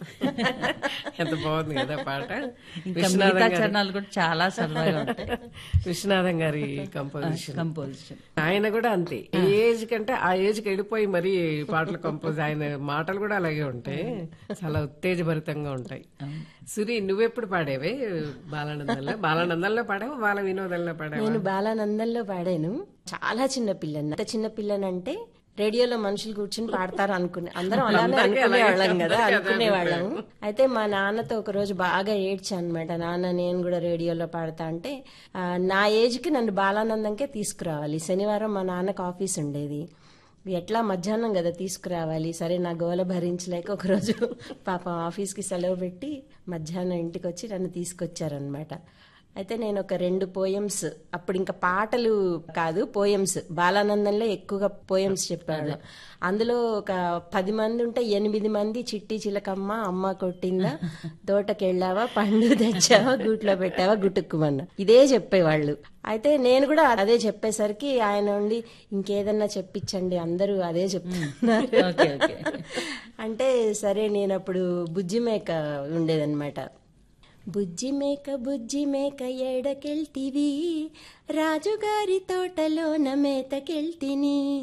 ఎంత బాగుంది కదా పాట ఇంకా విశ్వనాథం మిగతా గారి- చరణాలు కూడా చాలా సరదాగా ఉంటాయి విశ్వనాథం గారి కంపోజిషన్ కంపోజిషన్ ఆయన కూడా అంతే ఏ ఏజ్ కంటే ఆ ఏజ్ కి వెళ్ళిపోయి మరి పాటలు కంపోజ్ ఆయన మాటలు కూడా అలాగే ఉంటాయి చాలా ఉత్తేజభరితంగా ఉంటాయి సురి నువ్వెప్పుడు పాడేవే బాలానందంలో బాలానందంలో పాడావు బాల వినోదంలో పాడావు నేను బాలానందంలో పాడాను చాలా చిన్న పిల్లని అంత చిన్న పిల్లనంటే రేడియోలో మనుషులు కూర్చుని పాడతారు అనుకునే అందరం అలానే అనుకునేవాళ్ళం కదా అనుకునేవాళ్ళం అయితే మా నాన్నతో ఒక రోజు బాగా ఏడ్చాను అనమాట నాన్న నేను కూడా రేడియోలో పాడతా అంటే ఆ, నా ఏజ్ కి నన్ను బాలానందంకే తీసుకురావాలి శనివారం మా నాన్నకు ఆఫీస్ ఉండేది ఎట్లా మధ్యాహ్నం కదా తీసుకురావాలి సరే నా గోల భరించలేక ఒకరోజు పాపం ఆఫీస్కి సెలవు పెట్టి మధ్యాహ్నం ఇంటికి వచ్చి నన్ను తీసుకొచ్చారనమాట అయితే నేను ఒక రెండు పోయమ్స్ అప్పుడు ఇంకా పాటలు కాదు పోయమ్స్ బాలానందంలో ఎక్కువగా పోయమ్స్ చెప్పాడు అందులో ఒక పది మంది ఉంటే ఎనిమిది మంది చిట్టి చిలకమ్మ అమ్మ కొట్టిందా తోటకెళ్ళావా పండు తెచ్చావా గూట్లో పెట్టావా గుటుక్కుమన్నా ఇదే చెప్పేవాళ్ళు అయితే నేను కూడా అదే చెప్పేసరికి ఆయన ఉండి ఇంకేదన్నా చెప్పించండి అందరూ అదే చెప్తున్నారు ఓకే ఓకే అంటే సరే నేను అప్పుడు బుజ్జి మేక ఉండేదన్నమాట బుజ్జి మేక బుజ్జి మేక ఎడకెళ్తివి రాజుగారి తోటలోన మేతకెళ్తిని